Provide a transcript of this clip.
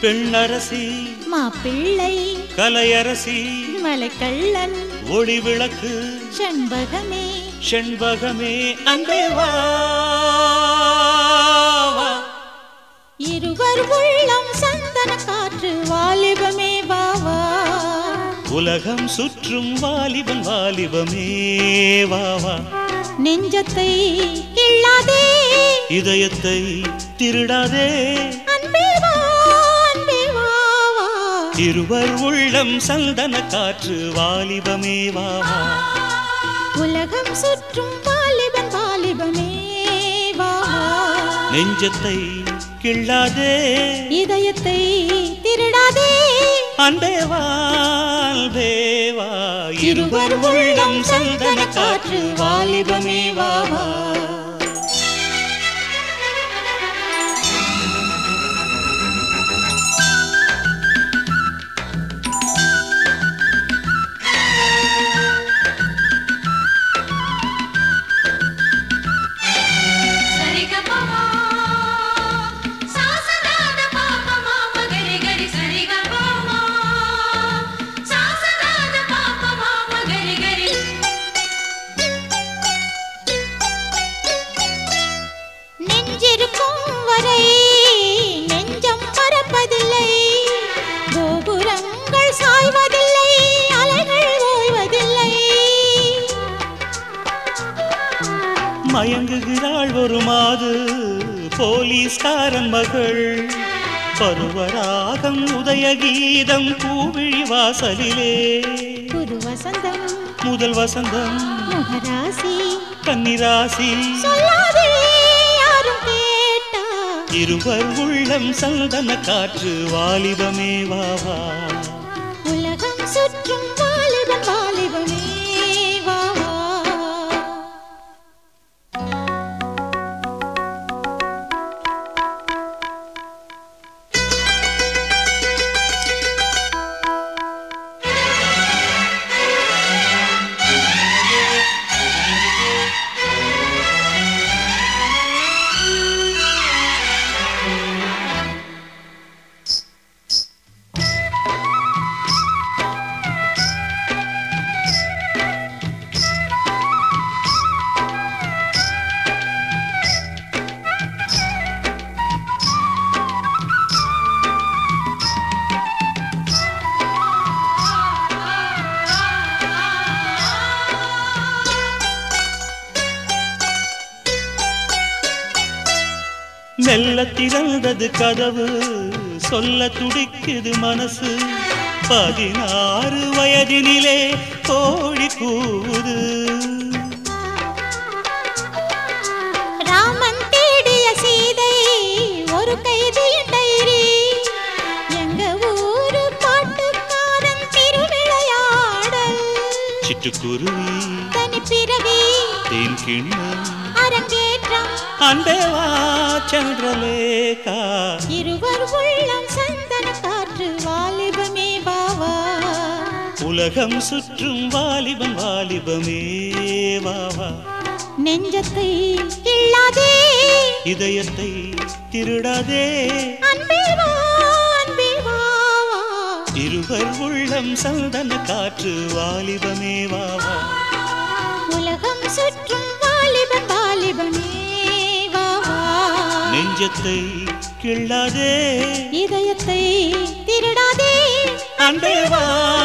பெண்ணரசி மாப்பிள்ளை கலையரசி மலைக்கள்ளன் ஒளி விளக்கு செண்பகமே செண்பகமே அன்பே வா வா. இருவர் உள்ளம் சந்தன காற்று வாலிபமே வாவா உலகம் சுற்றும் வாலிபன் வாலிபமே வா வா நெஞ்சத்தை கிள்ளாதே இதயத்தை திருடாதே அன்பே வா அன்பே வாவா இருவர் உள்ளம் சந்தன காற்று வாலிபமே வா வா உலகம் சுற்றும் வாலிபன் வாலிபமே வாவா நெஞ்சத்தை கிள்ளாதே இதயத்தை திருடாதே அன்பே வா அன்பே வா இருவர் உள்ளம் சந்தன காற்று வாலிபமே வா வா சரிகமமா சாசநாத பாபமா மகரி கரி சரிகமமா சாசநாத பாபமா மகரி கரி நெஞ்சிருக்கும் வரை நெஞ்சம் மறப்பதில்லை கோபுரங்கள் சாய்வதில்லை அலைகள் ஓய்வதில்லை மயங்குகிறாள் ஒரு மாது போலீஸ்காரன் மகள் பருவராகம் உதய கீதம் பூவிழி வாசலிலே புது வசந்தம் முதல் வசந்தம் முகராசி கன்னிராசி சொல்லாதே யாரும் கேட்டா இருவர் உள்ளம் சந்தன காற்று வாலிபமே வா வா உலகம் சுற்றும் வாலிபன் வாலிபமே வா வா மெல்ல திறந்தது கதவு சொல்ல துடிக்குது மனசு பதினாறு வயதினிலே கோழி கூவுது ராமன் தேடிய சீதை ஒரு கைதியின் டைரி எங்க ஊரு பாட்டுக்காரன் திருவிளையாடல் சிட்டுக்குருவி தனி பிறவி தேன் கிண்ணம் அரங்கேற்றம் அன்பேவா சந்திரலேகா இருவர் உள்ளம் சந்தன காற்று வாலிபமே பாவா உலகம் சுற்றும் வாலிபன் வாலிபமே வா வா நெஞ்சத்தை கிள்ளாதே இதயத்தை திருடாதே அன்பே வா அன்பே வா வா. இருவர் உள்ளம் சந்தன காற்று வாலிபமே வா வா உலகம் சுற்றும் வாலிபன் வாலிபமே வா வா நெஞ்சத்தை கிள்ளாதே இதயத்தை திருடாதே அன்பே வா